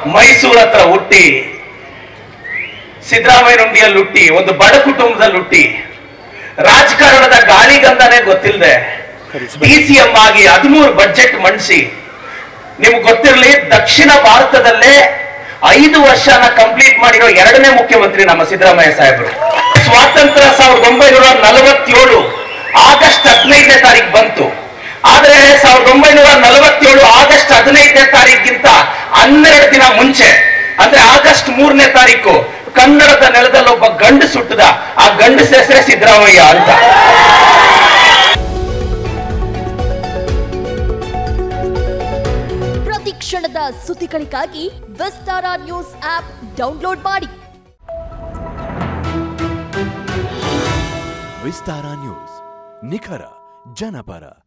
ಮೈಸೂರು ಹತ್ರ ಹುಟ್ಟಿ ಸಿದ್ದರಾಮಯ್ಯ ನುಂಡಿಯಲ್ಲಿ ಹುಟ್ಟಿ ಒಂದು ಬಡ ಕುಟುಂಬದಲ್ಲಿ ಹುಟ್ಟಿ ರಾಜಕಾರಣದ ಗಾಳಿಗಂಧನೇ ಗೊತ್ತಿಲ್ಲದೆ ಡಿ ಸಿ ಎಂ ಆಗಿ ಹದಿಮೂರು ಬಡ್ಜೆಟ್ ಮಂಡಿಸಿ ನಿಮ್ಗೆ ಗೊತ್ತಿರಲಿ ದಕ್ಷಿಣ ಭಾರತದಲ್ಲೇ ಐದು ವರ್ಷನ ಕಂಪ್ಲೀಟ್ ಮಾಡಿರೋ ಎರಡನೇ ಮುಖ್ಯಮಂತ್ರಿ ನಮ್ಮ ಸಿದ್ದರಾಮಯ್ಯ ಸಾಹೇಬರು ಸ್ವಾತಂತ್ರ್ಯ ಸಾವಿರದ ಒಂಬೈನೂರ ನಲವತ್ತೇಳು ಆಗಸ್ಟ್ ಹದಿನೈದನೇ ತಾರೀಕು ಬಂತು ಆದ್ರೆ ಸಾವಿರದ ಒಂಬೈನೂರ ನಲವತ್ತೇಳು ಆಗಸ್ಟ್ ಹದಿನೈದನೇ ತಾರೀಕಿಗಿಂತ ಹನ್ನೆರಡು ದಿನ ಮುಂಚೆ ಅಂದ್ರೆ ಆಗಸ್ಟ್ ಮೂರನೇ ತಾರೀಕು ಕನ್ನಡದ ನೆಲದಲ್ಲಿ ಒಬ್ಬ ಗಂಡು ಸುಟ್ಟದ ಆ ಗಂಡಸ ಹೆಸರೇ ಸಿದ್ದರಾಮಯ್ಯ ಅಂತ ಪ್ರತಿ ಕ್ಷಣದ ಸುದ್ದಿಗಳಿಗಾಗಿ ವಿಸ್ತಾರ ನ್ಯೂಸ್ ಆಪ್ ಡೌನ್ಲೋಡ್ ಮಾಡಿ ವಿಸ್ತಾರ ನ್ಯೂಸ್ ನಿಖರ ಜನಪರ